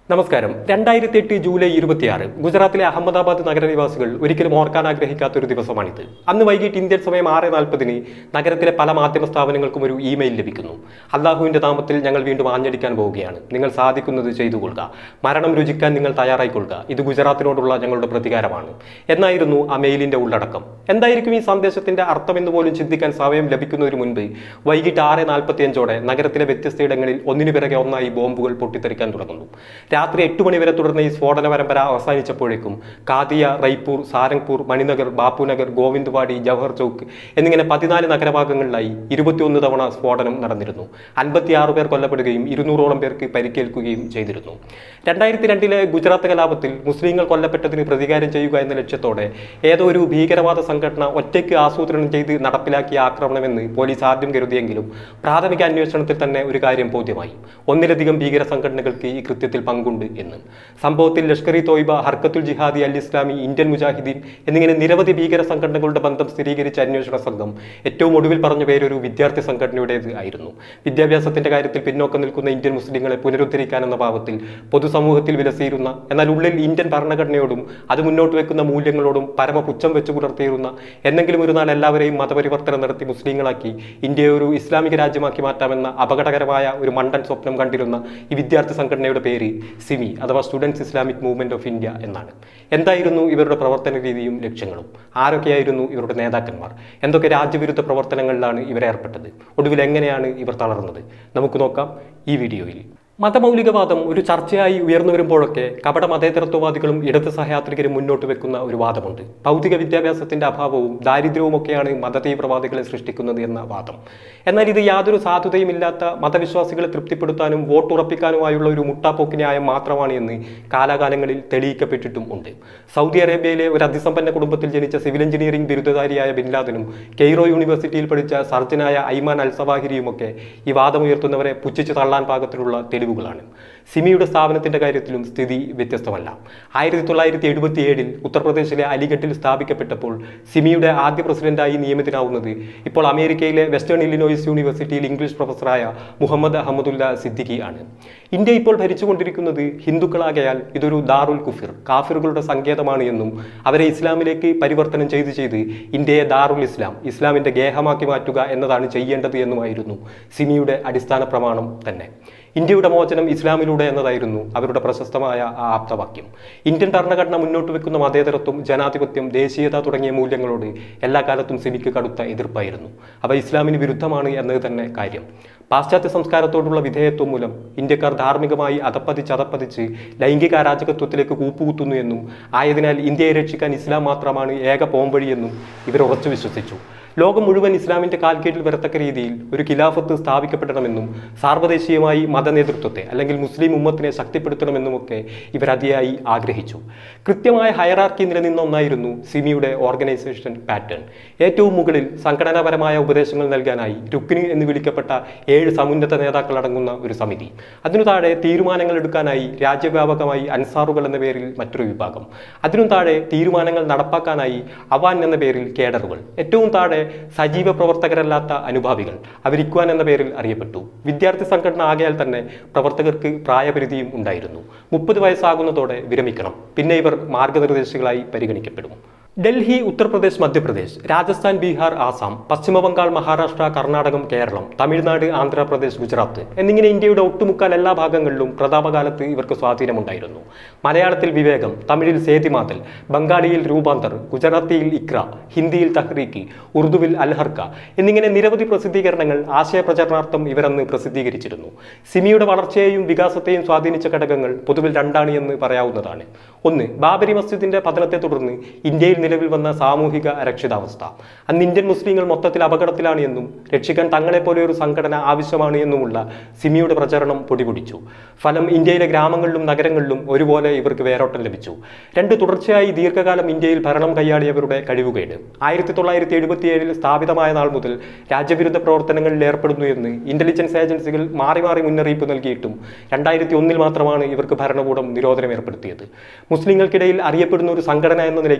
നമസ്കാരം രണ്ടായിരത്തി എട്ട് ജൂലൈ ഇരുപത്തിയാറ് ഗുജറാത്തിലെ അഹമ്മദാബാദ് നഗരനിവാസികൾ ഒരിക്കലും ഓർക്കാൻ ആഗ്രഹിക്കാത്ത ഒരു ദിവസമാണിത് അന്ന് വൈകിട്ട് ഇന്ത്യൻ സമയം ആറ് നാൽപ്പതിന് നഗരത്തിലെ പല മാധ്യമ സ്ഥാപനങ്ങൾക്കും ഒരു ഇമെയിൽ ലഭിക്കുന്നു അള്ളാഹുവിന്റെ നാമത്തിൽ ഞങ്ങൾ വീണ്ടും ആഞ്ഞടിക്കാൻ പോവുകയാണ് നിങ്ങൾ സാധിക്കുന്നത് ചെയ്തു കൊള്ളുക മരണം രുചിക്കാൻ നിങ്ങൾ തയ്യാറായിക്കൊള്ളുക ഇത് ഗുജറാത്തിനോടുള്ള ഞങ്ങളുടെ പ്രതികാരമാണ് എന്നായിരുന്നു ആ മെയിലിന്റെ ഉള്ളടക്കം എന്തായിരിക്കും ഈ സന്ദേശത്തിന്റെ അർത്ഥമെന്ന് പോലും ചിന്തിക്കാൻ സമയം ലഭിക്കുന്നതിന് മുൻപ് വൈകിട്ട് ആറ് നാൽപ്പത്തിയഞ്ചോടെ നഗരത്തിലെ വ്യത്യസ്തയിടങ്ങളിൽ ഒന്നിനു പിറകെ ഒന്നായി ബോംബുകൾ പൊട്ടിത്തെറിക്കാൻ തുടങ്ങുന്നു രാത്രി എട്ട് മണി വരെ തുടർന്ന ഈ സ്ഫോടന പരമ്പര അവസാനിച്ചപ്പോഴേക്കും കാദിയ റൈപ്പൂർ സാരംഗ്പൂർ മണിനഗർ ബാപ്പുനഗർ ഗോവിന്ദ്വാടി ജവഹർ ചൗക്ക് എന്നിങ്ങനെ പതിനാല് നഗരഭാഗങ്ങളിലായി ഇരുപത്തിയൊന്ന് തവണ സ്ഫോടനം നടന്നിരുന്നു അൻപത്തിയാറ് പേർ കൊല്ലപ്പെടുകയും ഇരുന്നൂറോളം പേർക്ക് പരിക്കേൽക്കുകയും ചെയ്തിരുന്നു രണ്ടായിരത്തി രണ്ടിലെ ഗുജറാത്ത് കലാപത്തിൽ മുസ്ലിങ്ങൾ കൊല്ലപ്പെട്ടതിന് പ്രതികാരം ചെയ്യുക എന്ന ലക്ഷ്യത്തോടെ ഏതോ ഒരു ഭീകരവാദ സംഘടന ഒറ്റയ്ക്ക് ആസൂത്രണം ചെയ്ത് നടപ്പിലാക്കിയ ആക്രമണമെന്ന് പോലീസ് ആദ്യം കരുതിയെങ്കിലും പ്രാഥമിക അന്വേഷണത്തിൽ തന്നെ ഒരു കാര്യം ബോധ്യമായി ഒന്നിലധികം ഭീകര സംഘടനകൾക്ക് ഈ കൃത്യത്തിൽ പങ്കുണ്ട് എന്ന് സംഭവത്തിൽ ലഷ്കർ ഇ തോയ്ബ ഹർക്കത്തുൽ ജിഹാദി അൽ ഇസ്ലാമി ഇന്ത്യൻ മുജാഹിദീൻ എന്നിങ്ങനെ നിരവധി ഭീകര സംഘടനകളുടെ ബന്ധം സ്ഥിരീകരിച്ച അന്വേഷണ സംഘം ഏറ്റവും ഒടുവിൽ പറഞ്ഞ പേരൊരു വിദ്യാർത്ഥി സംഘടനയുടേത് ആയിരുന്നു വിദ്യാഭ്യാസത്തിന്റെ കാര്യത്തിൽ പിന്നോക്കം നിൽക്കുന്ന ഇന്ത്യൻ മുസ്ലിങ്ങളെ പുനരുദ്ധരിക്കാൻ എന്ന ഭാവത്തിൽ പൊതുസമൂഹത്തിൽ വിലസിയിരുന്ന എന്നാൽ ഉള്ളിൽ ഇന്ത്യൻ ഭരണഘടനയോടും അത് മുന്നോട്ട് വെക്കുന്ന മൂല്യങ്ങളോടും പരമപുച്ഛം വെച്ചു പുലർത്തിയിരുന്ന എന്നെങ്കിലും ഒരു നാൾ എല്ലാവരെയും മതപരിവർത്തനം നടത്തി മുസ്ലിങ്ങളാക്കി ഇന്ത്യയെ ഒരു ഇസ്ലാമിക രാജ്യമാക്കി മാറ്റാമെന്ന അപകടകരമായ ഒരു മണ്ടൻ സ്വപ്നം കണ്ടിരുന്ന ഈ വിദ്യാർത്ഥി സംഘടനയുടെ പേര് സിമി അഥവാ students Islamic movement of India എന്നാണ് എന്തായിരുന്നു ഇവരുടെ പ്രവർത്തന രീതിയും ലക്ഷ്യങ്ങളും ആരൊക്കെയായിരുന്നു ഇവരുടെ നേതാക്കന്മാർ എന്തൊക്കെ രാജ്യവിരുദ്ധ പ്രവർത്തനങ്ങളിലാണ് ഇവർ ഏർപ്പെട്ടത് ഒടുവിൽ എങ്ങനെയാണ് ഇവർ തളർന്നത് നമുക്ക് നോക്കാം ഈ വീഡിയോയിൽ മതമൗലികവാദം ഒരു ചർച്ചയായി ഉയർന്നു വരുമ്പോഴൊക്കെ കപട മതേതരത്വവാദികളും ഇടത് സഹയാത്രികരും മുന്നോട്ട് വെക്കുന്ന ഒരു വാദമുണ്ട് ഭൗതിക വിദ്യാഭ്യാസത്തിന്റെ അഭാവവും ദാരിദ്ര്യവുമൊക്കെയാണ് മതതീവ്രവാദികളെ സൃഷ്ടിക്കുന്നത് എന്ന വാദം എന്നാൽ ഇത് യാതൊരു സാധുതയുമില്ലാത്ത മതവിശ്വാസികളെ തൃപ്തിപ്പെടുത്താനും വോട്ടുറപ്പിക്കാനുമായുള്ള ഒരു മുട്ടാപ്പോക്ക് ന്യായം മാത്രമാണ് എന്ന് കാലാകാലങ്ങളിൽ തെളിയിക്കപ്പെട്ടിട്ടും ഉണ്ട് സൗദി അറേബ്യയിലെ ഒരു അതിസമ്പന്ന കുടുംബത്തിൽ ജനിച്ച സിവിൽ എഞ്ചിനീയറിംഗ് ബിരുദധാരിയായ ബിൻ ലാദനും കെയ്റോ യൂണിവേഴ്സിറ്റിയിൽ പഠിച്ച സർജനായ ഐമാൻ അൽ സവാഹിരിയുമൊക്കെ ഈ വാദമുയർത്തുന്നവരെ പുച്ഛിച്ചു തള്ളാൻ പാകത്തിലുള്ള തെളിവുകളാണ് സിമിയുടെ സ്ഥാപനത്തിന്റെ കാര്യത്തിലും സ്ഥിതി വ്യത്യസ്തമല്ല ആയിരത്തി തൊള്ളായിരത്തി എഴുപത്തി ഏഴിൽ ഉത്തർപ്രദേശിലെ അലിഗഡിൽ സ്ഥാപിക്കപ്പെട്ടപ്പോൾ സിമിയുടെ ആദ്യ പ്രസിഡന്റായി നിയമിതനാവുന്നത് ഇപ്പോൾ അമേരിക്കയിലെ വെസ്റ്റേൺ ഇല്ലിനോയിസ് യൂണിവേഴ്സിറ്റിയിൽ ഇംഗ്ലീഷ് പ്രൊഫസറായ മുഹമ്മദ് അഹമ്മദുല്ല സിദ്ദിഖി ആണ് ഇന്ത്യ ഇപ്പോൾ ഭരിച്ചുകൊണ്ടിരിക്കുന്നത് ഹിന്ദുക്കളാകയാൽ ഇതൊരു ദാറുൽ കുഫിർ കാഫിറുകളുടെ സങ്കേതമാണ് എന്നും അവരെ ഇസ്ലാമിലേക്ക് പരിവർത്തനം ചെയ്ത് ചെയ്ത് ഇന്ത്യയെ ദാറുൽ ഇസ്ലാം ഇസ്ലാമിന്റെ ഗേഹമാക്കി മാറ്റുക എന്നതാണ് ചെയ്യേണ്ടത് എന്നുമായിരുന്നു സിമിയുടെ അടിസ്ഥാന പ്രമാണം തന്നെ ഇന്ത്യയുടെ മോചനം ഇസ്ലാമിലൂടെ എന്നതായിരുന്നു അവരുടെ പ്രശസ്തമായ ആ ആപ്തവാക്യം ഇന്ത്യൻ ഭരണഘടന മുന്നോട്ട് വെക്കുന്ന മതേതരത്വം ജനാധിപത്യം ദേശീയത തുടങ്ങിയ മൂല്യങ്ങളോട് എല്ലാ കാലത്തും സിമിക്ക് കടുത്ത എതിർപ്പായിരുന്നു അവ ഇസ്ലാമിന് വിരുദ്ധമാണ് എന്നത് തന്നെ കാര്യം പാശ്ചാത്യ സംസ്കാരത്തോടുള്ള വിധേയത്വം മൂലം ഇന്ത്യക്കാർ ധാർമ്മികമായി അതപ്പതിച്ച് അതപ്പതിച്ച് ലൈംഗിക അരാജകത്വത്തിലേക്ക് കൂപ്പുകുത്തുന്നു എന്നും ആയതിനാൽ ഇന്ത്യയെ രക്ഷിക്കാൻ ഇസ്ലാം മാത്രമാണ് ഏക പോംവഴിയെന്നും ഇവർ ഉറച്ചു വിശ്വസിച്ചു ലോകം മുഴുവൻ ഇസ്ലാമിന്റെ കാൽക്കീഴിൽ വരത്തക്ക രീതിയിൽ ഒരു ഖിലാഫത്ത് സ്ഥാപിക്കപ്പെടണമെന്നും സാർവദേശീയമായി മതനേതൃത്വത്തെ അല്ലെങ്കിൽ മുസ്ലിം ഉമ്മത്തിനെ ശക്തിപ്പെടുത്തണമെന്നുമൊക്കെ ഇവർ അതിയായി ആഗ്രഹിച്ചു കൃത്യമായ ഹയറാർക്കി നിലനിന്ന ഒന്നായിരുന്നു സിമിയുടെ ഓർഗനൈസേഷൻ പാറ്റേൺ ഏറ്റവും മുകളിൽ സംഘടനാപരമായ ഉപദേശങ്ങൾ നൽകാനായി രുക്നി എന്ന് വിളിക്കപ്പെട്ട ഏഴ് സമുന്നത നേതാക്കൾ അടങ്ങുന്ന ഒരു സമിതി അതിനു താഴെ തീരുമാനങ്ങൾ എടുക്കാനായി രാജ്യവ്യാപകമായി അൻസാറുകൾ എന്ന പേരിൽ മറ്റൊരു വിഭാഗം അതിനു താഴെ തീരുമാനങ്ങൾ നടപ്പാക്കാനായി അവാൻ എന്ന പേരിൽ കേഡറുകൾ ഏറ്റവും താഴെ സജീവ പ്രവർത്തകരല്ലാത്ത അനുഭാവികൾ അവർ ഇക്വാൻ എന്ന പേരിൽ അറിയപ്പെട്ടു വിദ്യാർത്ഥി സംഘടന ആകയാൽ തന്നെ പ്രവർത്തകർക്ക് പ്രായപരിധിയും ഉണ്ടായിരുന്നു മുപ്പത് വയസ്സാകുന്നതോടെ വിരമിക്കണം പിന്നെ ഇവർ മാർഗനിർദ്ദേശികളായി പരിഗണിക്കപ്പെടും ഡൽഹി ഉത്തർപ്രദേശ് മധ്യപ്രദേശ് രാജസ്ഥാൻ ബീഹാർ ആസാം പശ്ചിമ ബംഗാൾ മഹാരാഷ്ട്ര കർണാടകം കേരളം തമിഴ്നാട് ആന്ധ്രാപ്രദേശ് ഗുജറാത്ത് എന്നിങ്ങനെ ഇന്ത്യയുടെ ഒട്ടുമുക്കാൽ എല്ലാ ഭാഗങ്ങളിലും പ്രതാപകാലത്ത് ഇവർക്ക് സ്വാധീനമുണ്ടായിരുന്നു മലയാളത്തിൽ വിവേകം തമിഴിൽ സേതിമാതൽ ബംഗാളിയിൽ രൂപാന്തർ ഗുജറാത്തിയിൽ ഇക്ര ഹിന്ദിയിൽ തഹ്രീക്ക് ഉറുദുവിൽ അൽഹർക്ക എന്നിങ്ങനെ നിരവധി പ്രസിദ്ധീകരണങ്ങൾ ആശയപ്രചരണാർത്ഥം ഇവരന്ന് പ്രസിദ്ധീകരിച്ചിരുന്നു സിമിയുടെ വളർച്ചയെയും വികാസത്തെയും സ്വാധീനിച്ച ഘടകങ്ങൾ പൊതുവിൽ രണ്ടാണ് എന്ന് പറയാവുന്നതാണ് ഒന്ന് ബാബരി മസ്ജിദിന്റെ പതനത്തെ തുടർന്ന് ഇന്ത്യയിൽ നിലവിൽ വന്ന സാമൂഹിക അരക്ഷിതാവസ്ഥ അന്ന് ഇന്ത്യൻ മുസ്ലിങ്ങൾ മൊത്തത്തിൽ അപകടത്തിലാണ് എന്നും രക്ഷിക്കാൻ തങ്ങളെപ്പോലെ ഒരു സംഘടന ആവശ്യമാണ് എന്നുമുള്ള സിമിയുടെ പ്രചരണം പൊടിപൊടിച്ചു ഫലം ഇന്ത്യയിലെ ഗ്രാമങ്ങളിലും നഗരങ്ങളിലും ഒരുപോലെ ഇവർക്ക് വേരോട്ടം ലഭിച്ചു രണ്ട് തുടർച്ചയായി ദീർഘകാലം ഇന്ത്യയിൽ ഭരണം കൈയാടിയവരുടെ കഴിവുകേട് ആയിരത്തി തൊള്ളായിരത്തി എഴുപത്തിയേഴിൽ സ്ഥാപിതമായ നാൾ മുതൽ രാജ്യവിരുദ്ധ പ്രവർത്തനങ്ങളിൽ ഏർപ്പെടുന്നു എന്ന് ഇന്റലിജൻസ് ഏജൻസികൾ മാറി മാറി മുന്നറിയിപ്പ് നൽകിയിട്ടും രണ്ടായിരത്തി ഒന്നിൽ മാത്രമാണ് ഇവർക്ക് ഭരണകൂടം നിരോധനം ഏർപ്പെടുത്തിയത് മുസ്ലിങ്ങൾക്കിടയിൽ അറിയപ്പെടുന്ന ഒരു സംഘടന എന്ന നിലയ്ക്ക് നിരോധനം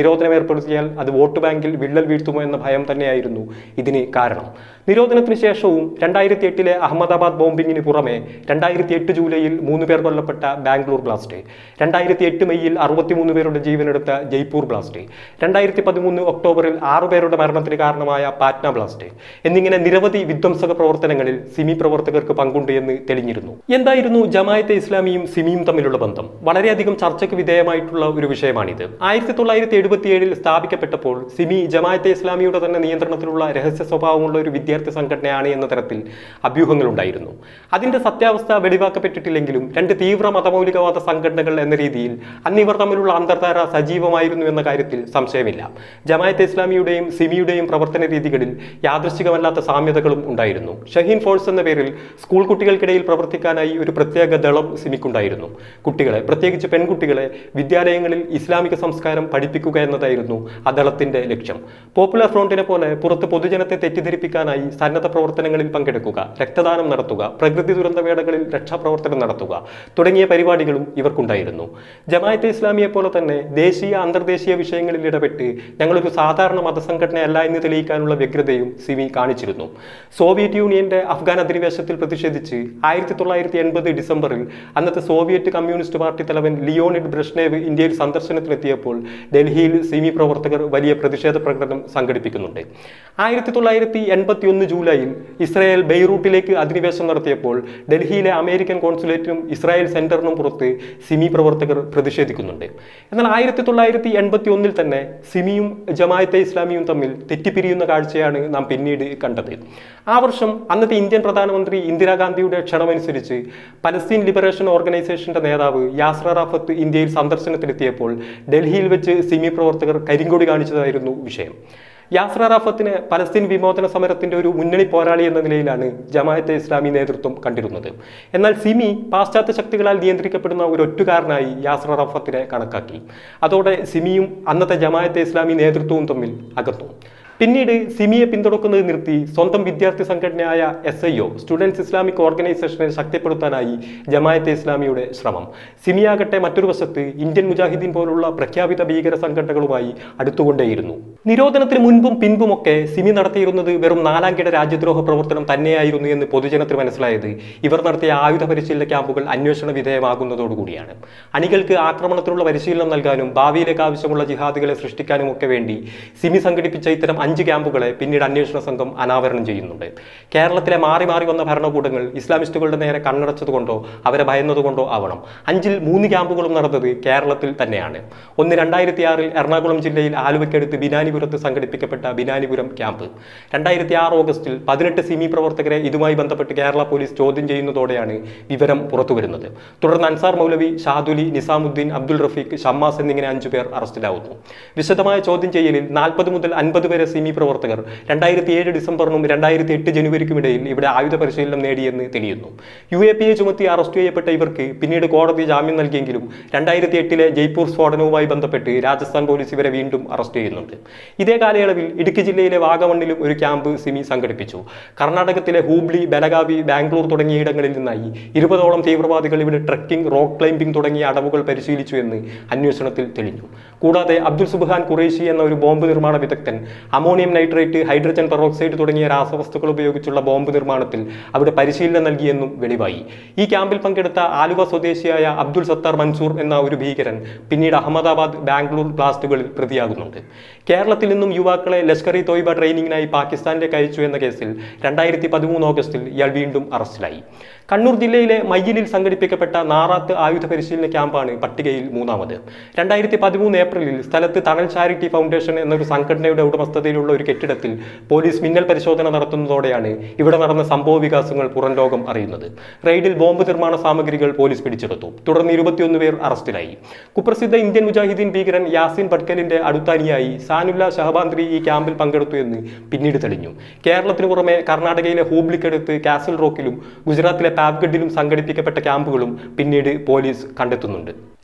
നിരോധനം ഏർപ്പെടുത്തിയാൽ അത് വോട്ട് ബാങ്കിൽ വിള്ളൽ വീഴ്ത്തുമോ എന്ന ഭയം തന്നെയായിരുന്നു ഇതിന് കാരണം നിരോധനത്തിന് ശേഷവും രണ്ടായിരത്തി എട്ടിലെ അഹമ്മദാബാദ് ബോംബിങ്ങിന് പുറമെ രണ്ടായിരത്തി എട്ട് ജൂലൈയിൽ മൂന്ന് പേർ കൊല്ലപ്പെട്ട ബാംഗ്ലൂർ ബ്ലാസ്റ്റ് രണ്ടായിരത്തി എട്ട് മെയ്യിൽ അറുപത്തിമൂന്ന് പേരുടെ ജീവനെടുത്ത ജയ്പൂർ ബ്ലാസ്റ്റ് രണ്ടായിരത്തി പതിമൂന്ന് ഒക്ടോബറിൽ ആറു പേരുടെ മരണത്തിന് കാരണമായ പാറ്റ്ന ബ്ലാസ്റ്റ് എന്നിങ്ങനെ നിരവധി വിധ്വംസക പ്രവർത്തനങ്ങളിൽ സിമി പ്രവർത്തകർക്ക് പങ്കുണ്ട് എന്ന് തെളിഞ്ഞിരുന്നു എന്തായിരുന്നു ജമായത്തെ ഇസ്ലാമിയും സിമിയും തമ്മിലുള്ള ബന്ധം വളരെയധികം ചർച്ചയ്ക്ക് വിധേയമായിട്ടുള്ള ഒരു വിഷയമാണിത് ആയിരത്തി തൊള്ളായിരത്തി എഴുപത്തിയേഴിൽ സ്ഥാപിക്കപ്പെട്ടപ്പോൾ സിമി ജമായത്തെ ഇസ്ലാമിയുടെ തന്നെ നിയന്ത്രണത്തിലുള്ള രഹസ്യ സ്വഭാവമുള്ള ഒരു വിദ്യാർത്ഥി സംഘടനയാണ് എന്ന തരത്തിൽ അഭ്യൂഹങ്ങളുണ്ടായിരുന്നു അതിന്റെ സത്യാവസ്ഥ വെളിവാക്കപ്പെട്ടിട്ടില്ലെങ്കിലും രണ്ട് തീവ്ര മതമൗലികവാദ സംഘടനകൾ എന്ന രീതിയിൽ അന്ന് ഇവർ തമ്മിലുള്ള അന്തർധാര സജീവമായിരുന്നു എന്ന കാര്യത്തിൽ സംശയമില്ല ജമായത്തെ ഇസ്ലാമിയുടെയും സിമിയുടെയും പ്രവർത്തന രീതികളിൽ യാദൃശ്ചികമല്ലാത്ത സാമ്യതകളും ഉണ്ടായിരുന്നു ഷഹീൻ ഫോഴ്സ് എന്ന പേരിൽ സ്കൂൾ കുട്ടികൾക്കിടയിൽ പ്രവർത്തിക്കാനായി ഒരു പ്രത്യേക ദളം സിമിക്കുണ്ടായിരുന്നു കുട്ടികളെ പ്രത്യേകിച്ച് പെൺകുട്ടികളെ വിദ്യാലയങ്ങളിൽ ഇസ്ലാമിക സംസ്കാരം പഠിപ്പിക്കുക എന്നതായിരുന്നു ആ ദളത്തിന്റെ ലക്ഷ്യം പോപ്പുലർ ഫ്രോണ്ടിനെ പോലെ പുറത്ത് പൊതുജനത്തെ തെറ്റിദ്ധരിപ്പിക്കാനായി സന്നദ്ധ പ്രവർത്തനങ്ങളിൽ പങ്കെടുക്കുക രക്തദാനം നടത്തുക പ്രകൃതി ദുരന്ത വേളകളിൽ രക്ഷാപ്രവർത്തനം നടത്തുക തുടങ്ങിയ പരിപാടികളും ഇവർക്കുണ്ടായിരുന്നു ജമായത്തെ ഇസ്ലാമിയെ പോലെ തന്നെ ദേശീയ അന്തർദേശീയ വിഷയങ്ങളിൽ ഇടപെട്ട് ഞങ്ങളൊരു സാധാരണ മതസംഘടനയല്ല എന്ന് തെളിയിക്കാനുള്ള വ്യഗ്രതയും സിമി കാണിച്ചിരുന്നു സോവിയറ്റ് യൂണിയന്റെ അഫ്ഗാൻ അധിനിവേശത്തിൽ പ്രതിഷേധിച്ച് ആയിരത്തി തൊള്ളായിരത്തി എൺപത് ഡിസംബറിൽ അന്നത്തെ സോവിയറ്റ് കമ്മ്യൂണിസ്റ്റ് പാർട്ടി തലവൻ ലിയോണിഡ് ബ്രഷ്നേവ് ഇന്ത്യയിൽ സന്ദർശനത്തിനെത്തിയപ്പോൾ ഡൽഹിയിൽ സിമി പ്രവർത്തകർ വലിയ പ്രതിഷേധ പ്രകടനം സംഘടിപ്പിക്കുന്നുണ്ട് ആയിരത്തി തൊള്ളായിരത്തി എൺപത്തി ഒന്ന് ജൂലൈയിൽ ഇസ്രായേൽ ബെയ്റൂട്ടിലേക്ക് അധിനിവേശം നടത്തിയപ്പോൾ ഡൽഹിയിലെ അമേരിക്കൻ കോൺസുലേറ്റിനും ഇസ്രായേൽ സെന്ററിനും പുറത്ത് സിമി പ്രവർത്തകർ പ്രതിഷേധിക്കുന്നുണ്ട് എന്നാൽ ആയിരത്തി തൊള്ളായിരത്തി എൺപത്തി ഒന്നിൽ തന്നെ സിമിയും ജമായത്തെ ഇസ്ലാമിയും തമ്മിൽ തെറ്റിപ്പിരിയുന്ന കാഴ്ചയാണ് നാം പിന്നീട് കണ്ടത് ആ വർഷം അന്നത്തെ ഇന്ത്യൻ പ്രധാനമന്ത്രി ഇന്ദിരാഗാന്ധിയുടെ ക്ഷണമനുസരിച്ച് പലസ്തീൻ ലിബറേഷൻ ഓർഗനൈസേഷന്റെ നേതാവ് യാസ്ര റാഫത്ത് ഇന്ത്യയിൽ സന്ദർശനത്തിലെത്തിയപ്പോൾ ഡൽഹിയിൽ വെച്ച് സിമി പ്രവർത്തകർ കരിങ്കൊടി കാണിച്ചതായിരുന്നു വിഷയം യാസ്ര റാഫത്തിന് പലസ്തീൻ വിമോചന സമരത്തിന്റെ ഒരു മുന്നണി പോരാളി എന്ന നിലയിലാണ് ജമാഅത്തെ ഇസ്ലാമി നേതൃത്വം കണ്ടിരുന്നത് എന്നാൽ സിമി പാശ്ചാത്യ ശക്തികളാൽ നിയന്ത്രിക്കപ്പെടുന്ന ഒരു ഒറ്റുകാരനായി യാസ്ര റാഫത്തിനെ കണക്കാക്കി അതോടെ സിമിയും അന്നത്തെ ജമാഅത്തെ ഇസ്ലാമി നേതൃത്വവും തമ്മിൽ അകന്നു പിന്നീട് സിമിയെ പിന്തുണക്കുന്നത് നിർത്തി സ്വന്തം വിദ്യാർത്ഥി സംഘടനയായ S I O students Islamic ഓർഗനൈസേഷനെ ശക്തിപ്പെടുത്താനായി ജമായത്തെ ഇസ്ലാമിയുടെ ശ്രമം സിമിയാകട്ടെ മറ്റൊരു വശത്ത് ഇന്ത്യൻ മുജാഹിദീൻ പോലുള്ള പ്രഖ്യാപിത ഭീകര സംഘടനകളുമായി അടുത്തുകൊണ്ടേയിരുന്നു നിരോധനത്തിന് മുൻപും പിൻപുമൊക്കെ സിമി നടത്തിയിരുന്നത് വെറും നാലാം കിട രാജ്യദ്രോഹ പ്രവർത്തനം തന്നെയായിരുന്നു എന്ന് പൊതുജനത്തിന് മനസ്സിലായത് ഇവർ നടത്തിയ ആയുധ പരിശീലന ക്യാമ്പുകൾ അന്വേഷണ വിധേയമാകുന്നതോടുകൂടിയാണ് അണികൾക്ക് ആക്രമണത്തിനുള്ള പരിശീലനം നൽകാനും ഭാവിയിലേക്ക് ആവശ്യമുള്ള ജിഹാദികളെ സൃഷ്ടിക്കാനും ഒക്കെ വേണ്ടി സിമി സംഘടിപ്പിച്ച ഇത്തരം അഞ്ച് ക്യാമ്പുകളെ പിന്നീട് അന്വേഷണ സംഘം അനാവരണം ചെയ്യുന്നുണ്ട് കേരളത്തിലെ മാറി മാറി വന്ന ഭരണകൂടങ്ങൾ ഇസ്ലാമിസ്റ്റുകളുടെ നേരെ കണ്ണടച്ചതുകൊണ്ടോ അവരെ ഭയന്നതുകൊണ്ടോ ആവണം അഞ്ചിൽ മൂന്ന് ക്യാമ്പുകളും നടന്നത് കേരളത്തിൽ തന്നെയാണ് ഒന്ന് രണ്ടായിരത്തി ആറിൽ എറണാകുളം ജില്ലയിൽ ആലുവയ്ക്കടുത്ത് ബിനാനിപുരത്ത് സംഘടിപ്പിക്കപ്പെട്ട ബിനാനിപുരം ക്യാമ്പ് രണ്ടായിരത്തി ആറ് ഓഗസ്റ്റിൽ പതിനെട്ട് സിമി പ്രവർത്തകരെ ഇതുമായി ബന്ധപ്പെട്ട് കേരള പോലീസ് ചോദ്യം ചെയ്യുന്നതോടെയാണ് വിവരം പുറത്തുവരുന്നത് തുടർന്ന് അൻസാർ മൗലവി ഷാദുലി നിസാമുദ്ദീൻ അബ്ദുൾ റഫീഖ് ഷമ്മാസ് എന്നിങ്ങനെ അഞ്ചു പേർ അറസ്റ്റിലാവുന്നു വിശദമായ ചോദ്യം ചെയ്യലിൽ നാൽപ്പത് മുതൽ അൻപത് വരെ സിമി പ്രവർത്തകർ രണ്ടായിരത്തി ഏഴ് ഡിസംബറിനും രണ്ടായിരത്തി എട്ട് ജനുവരിക്കുമിടയിൽ ഇവിടെ ആയുധ പരിശീലനം നേടിയെന്ന് തെളിയുന്നു യു എ പി എ ചുമത്തി അറസ്റ്റ് ചെയ്യപ്പെട്ട ഇവർക്ക് പിന്നീട് കോടതി ജാമ്യം നൽകിയെങ്കിലും രണ്ടായിരത്തി എട്ടിലെ ജയ്പൂർ സ്ഫോടനവുമായി ബന്ധപ്പെട്ട് രാജസ്ഥാൻ പോലീസ് ഇവരെ വീണ്ടും അറസ്റ്റ് ചെയ്യുന്നുണ്ട് ഇതേ കാലയളവിൽ ഇടുക്കി ജില്ലയിലെ വാഗമണ്ണിലും ഒരു ക്യാമ്പ് സിമി സംഘടിപ്പിച്ചു കർണാടകത്തിലെ ഹൂബ്ലി ബലഗാവി ബാംഗ്ലൂർ തുടങ്ങിയ ഇടങ്ങളിൽ നിന്നായി ഇരുപതോളം തീവ്രവാദികൾ ഇവിടെ ട്രക്കിംഗ് റോക്ക് ക്ലൈംബിംഗ് തുടങ്ങിയ അടവുകൾ പരിശീലിച്ചു എന്ന് അന്വേഷണത്തിൽ തെളിഞ്ഞു കൂടാതെ അബ്ദുൽ സുബ്ഹാൻ ഖുറേഷി എന്ന ഒരു ബോംബ് നിർമ്മാണ വിദഗ്ധൻ അമോണിയം നൈട്രേറ്റ് ഹൈഡ്രജൻ പെറോക്സൈഡ് തുടങ്ങിയ രാസവസ്തുക്കൾ ഉപയോഗിച്ചുള്ള ബോംബ് നിർമ്മാണത്തിൽ അവിടെ പരിശീലനം നൽകിയെന്നും വെളിവായി ഈ ക്യാമ്പിൽ പങ്കെടുത്ത ആലുവ സ്വദേശിയായ അബ്ദുൾ സത്താർ മൻസൂർ എന്ന ഒരു ഭീകരൻ പിന്നീട് അഹമ്മദാബാദ് ബാംഗ്ലൂർ ബ്ലാസ്റ്റുകളിൽ പ്രതിയാകുന്നുണ്ട് കേരളത്തിൽ നിന്നും യുവാക്കളെ ലഷ്കർ ഇ തോയ്ബ ട്രെയിനിങ്ങിനായി പാകിസ്ഥാനിലേക്ക് അയച്ചു എന്ന കേസിൽ രണ്ടായിരത്തി പതിമൂന്ന് ഓഗസ്റ്റിൽ ഇയാൾ വീണ്ടും അറസ്റ്റിലായി കണ്ണൂർ ജില്ലയിലെ മയ്യിലിൽ സംഘടിപ്പിക്കപ്പെട്ട നാറാത്ത് ആയുധ പരിശീലന ക്യാമ്പാണ് പട്ടികയിൽ മൂന്നാമത് രണ്ടായിരത്തി പതിമൂന്ന് ഏപ്രിലിൽ സ്ഥലത്ത് തണൽ ചാരിറ്റി ഫൗണ്ടേഷൻ എന്നൊരു സംഘടനയുടെ ഉടമസ്ഥതയിലുള്ള ഒരു കെട്ടിടത്തിൽ പോലീസ് മിന്നൽ പരിശോധന നടത്തുന്നതോടെയാണ് ഇവിടെ നടന്ന സംഭവ വികാസങ്ങൾ പുറം ലോകം അറിയുന്നത് റെയ്ഡിൽ ബോംബ് നിർമ്മാണ സാമഗ്രികൾ പോലീസ് പിടിച്ചെടുത്തു തുടർന്ന് ഇരുപത്തിയൊന്ന് പേർ അറസ്റ്റിലായി കുപ്രസിദ്ധ ഇന്ത്യൻ മുജാഹിദീൻ ഭീകരൻ യാസിൻ ഭട്കലിന്റെ അടുത്താനിയായി സാനുല്ല ഷഹബാന്ദ്രി ഈ ക്യാമ്പിൽ പങ്കെടുത്തു എന്ന് പിന്നീട് തെളിഞ്ഞു കേരളത്തിന് പുറമെ കർണാടകയിലെ ഹൂബ്ലിക്കടുത്ത് കാസിൽ റോക്കിലും ഗുജറാത്തിലെ പാബ്ഗഡിലും സംഘടിപ്പിക്കപ്പെട്ട ക്യാമ്പുകളും പിന്നീട് പോലീസ് കണ്ടെത്തുന്നുണ്ട്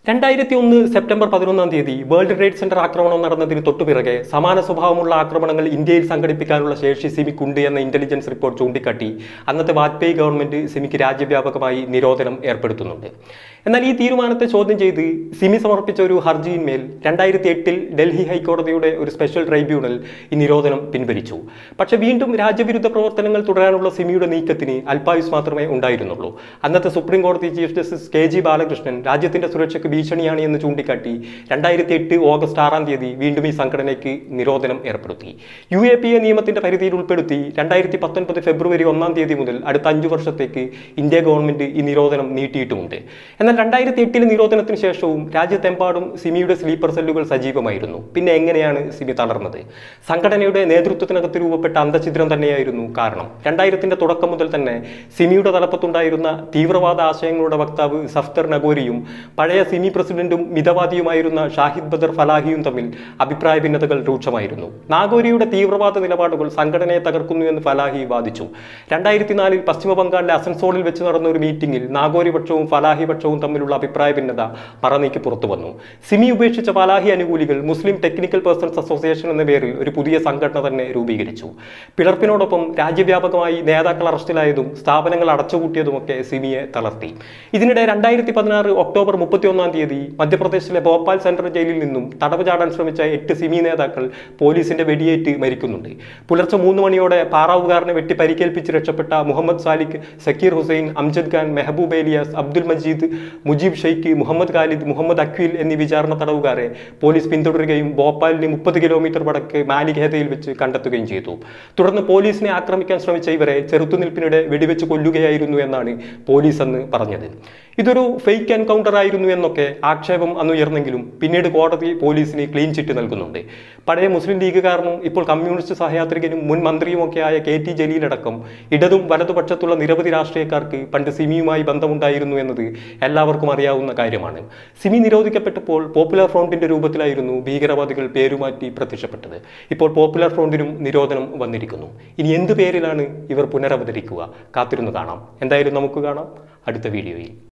രണ്ടായിരത്തി ഒന്ന് സെപ്റ്റംബർ പതിനൊന്നാം തീയതി വേൾഡ് ട്രേഡ് സെന്റർ ആക്രമണം നടന്നതിന് തൊട്ടുപിറകെ സമാന സ്വഭാവമുള്ള ആക്രമണങ്ങൾ ഇന്ത്യയിൽ സംഘടിപ്പിക്കാനുള്ള ശേഷി സിമിക്കുണ്ട് എന്ന ഇന്റലിജൻസ് റിപ്പോർട്ട് ചൂണ്ടിക്കാട്ടി അന്നത്തെ വാജ്പേയി ഗവൺമെന്റ് സിമിക്ക് രാജ്യവ്യാപകമായി നിരോധനം ഏർപ്പെടുത്തുന്നുണ്ട് എന്നാൽ ഈ തീരുമാനത്തെ ചോദ്യം ചെയ്ത് സിമി സമർപ്പിച്ച ഒരു ഹർജിയിന്മേൽ രണ്ടായിരത്തി എട്ടിൽ ഡൽഹി ഹൈക്കോടതിയുടെ ഒരു സ്പെഷ്യൽ ട്രൈബ്യൂണൽ ഈ നിരോധനം പിൻവലിച്ചു പക്ഷേ വീണ്ടും രാജ്യവിരുദ്ധ പ്രവർത്തനങ്ങൾ തുടരാനുള്ള സിമിയുടെ നീക്കത്തിന് അല്പായുസ് മാത്രമേ ഉണ്ടായിരുന്നുള്ളൂ അന്നത്തെ സുപ്രീം കോടതി chief justice K G Balakrishnan രാജ്യത്തിന്റെ സുരക്ഷയ്ക്ക് ഭീഷണിയാണ് എന്ന് ചൂണ്ടിക്കാട്ടി രണ്ടായിരത്തി എട്ട് ഓഗസ്റ്റ് ആറാം തീയതി വീണ്ടും ഈ സംഘടനയ്ക്ക് നിരോധനം ഏർപ്പെടുത്തി യു എ പി എ നിയമത്തിന്റെ പരിധിയിൽ ഉൾപ്പെടുത്തി രണ്ടായിരത്തി പത്തൊൻപത് ഫെബ്രുവരി ഒന്നാം തീയതി മുതൽ അടുത്ത അഞ്ചു വർഷത്തേക്ക് ഇന്ത്യ ഗവൺമെന്റ് ഈ നിരോധനം നീട്ടിയിട്ടുമുണ്ട് എന്നാൽ രണ്ടായിരത്തി എട്ടിലെ നിരോധനത്തിന് ശേഷവും രാജ്യത്തെമ്പാടും സിമിയുടെ സ്ലീപ്പർ സെല്ലുകൾ സജീവമായിരുന്നു പിന്നെ എങ്ങനെയാണ് സിമി തളർന്നത് സംഘടനയുടെ നേതൃത്വത്തിനകത്ത് രൂപപ്പെട്ട അന്തഛിദ്രം തന്നെയായിരുന്നു കാരണം രണ്ടായിരത്തിന്റെ തുടക്കം മുതൽ തന്നെ സിമിയുടെ തലപ്പത്തുണ്ടായിരുന്ന തീവ്രവാദ ആശയങ്ങളുടെ വക്താവ് സഫ്തർ നഗോരിയും പഴയ സിമി പ്രസിഡന്റും മിതവാദിയുമായിരുന്ന ഷാഹിദ് ബദർ ഫലാഹിയും തമ്മിൽ അഭിപ്രായ ഭിന്നതകൾ രൂക്ഷമായിരുന്നു നാഗോരിയുടെ തീവ്രവാദ നിലപാടുകൾ സംഘടനയെ തകർക്കുന്നു എന്ന് ഫലാഹി വാദിച്ചു രണ്ടായിരത്തി നാലിൽ പശ്ചിമ ബംഗാളിലെ അസൻസോളിൽ വെച്ച് നടന്ന ഒരു മീറ്റിംഗിൽ നാഗോരി പക്ഷവും ഫലാഹി പക്ഷവും തമ്മിലുള്ള അഭിപ്രായ ഭിന്നത മറനീക്കി പുറത്തു വന്നു സിമി ഉപേക്ഷിച്ച ഫലാഹി അനുകൂലികൾ മുസ്ലിം ടെക്നിക്കൽ പേഴ്സൺസ് അസോസിയേഷൻ എന്ന പേരിൽ ഒരു പുതിയ സംഘടന തന്നെ രൂപീകരിച്ചു പിളർപ്പിനോടൊപ്പം രാജ്യവ്യാപകമായി നേതാക്കൾ അറസ്റ്റിലായതും സ്ഥാപനങ്ങൾ അടച്ചുപൂട്ടിയതുമൊക്കെ സിമിയെ തളർത്തി ഇതിനിടെ രണ്ടായിരത്തി പതിനാറ് ഒക്ടോബർ മുപ്പത്തിയൊന്നാം തീയതി മധ്യപ്രദേശിലെ ഭോപ്പാൽ സെൻട്രൽ ജയിലിൽ നിന്നും തടവ് ചാടാൻ ശ്രമിച്ച എട്ട് സിമി നേതാക്കൾ പോലീസിന്റെ വെടിയേറ്റ് മരിക്കുന്നുണ്ട് പുലർച്ചെ മൂന്ന് മണിയോടെ പാറാവുകാരനെ വെട്ടി പരിക്കേൽപ്പിച്ച് രക്ഷപ്പെട്ട മുഹമ്മദ് സാലിഖ് സക്കീർ ഹുസൈൻ അംജദ് ഖാൻ മെഹബൂബ് ഏലിയാസ് അബ്ദുൽ മജീദ് മുജീബ് ഷെയ്ഖ് മുഹമ്മദ് ഖാലിദ് മുഹമ്മദ് അക്വീൽ എന്നീ വിചാരണ തടവുകാരെ പോലീസ് പിന്തുടരുകയും ഭോപ്പാലിന് മുപ്പത് കിലോമീറ്റർ വടക്ക് മാലിഖേതയിൽ വെച്ച് കണ്ടെത്തുകയും ചെയ്തു തുടർന്ന് പോലീസിനെ ആക്രമിക്കാൻ ശ്രമിച്ച ഇവരെ ചെറുത്തുനിൽപ്പിനിടെ വെടിവെച്ച് കൊല്ലുകയായിരുന്നു എന്നാണ് പോലീസ് അന്ന് പറഞ്ഞത് ഇതൊരു ഫേക്ക് എൻകൗണ്ടർ ആയിരുന്നു എന്നൊക്കെ ആക്ഷേപം അന്ന് ഉയർന്നെങ്കിലും പിന്നീട് കോടതി പോലീസിന് ക്ലീൻ ചിറ്റ് നൽകുന്നുണ്ട് പഴയ മുസ്ലിം ലീഗുകാരനും ഇപ്പോൾ കമ്മ്യൂണിസ്റ്റ് സഹയാത്രികനും മുൻ മന്ത്രിയുമൊക്കെ ആയ കെ ടി ജലീലടക്കം ഇടതും വലതുപക്ഷത്തുള്ള നിരവധി രാഷ്ട്രീയക്കാർക്ക് പണ്ട് സിമിയുമായി ബന്ധമുണ്ടായിരുന്നു എന്നത് എല്ലാവർക്കും അറിയാവുന്ന കാര്യമാണ് സിമി നിരോധിക്കപ്പെട്ടപ്പോൾ പോപ്പുലർ ഫ്രോണ്ടിന്റെ രൂപത്തിലായിരുന്നു ഭീകരവാദികൾ പേരുമാറ്റി പ്രത്യക്ഷപ്പെട്ടത് ഇപ്പോൾ പോപ്പുലർ ഫ്രോണ്ടിനും നിരോധനം വന്നിരിക്കുന്നു ഇനി എന്ത് പേരിലാണ് ഇവർ പുനരവതരിക്കുക കാത്തിരുന്ന് കാണാം എന്തായാലും നമുക്ക് കാണാം അടുത്ത വീഡിയോയിൽ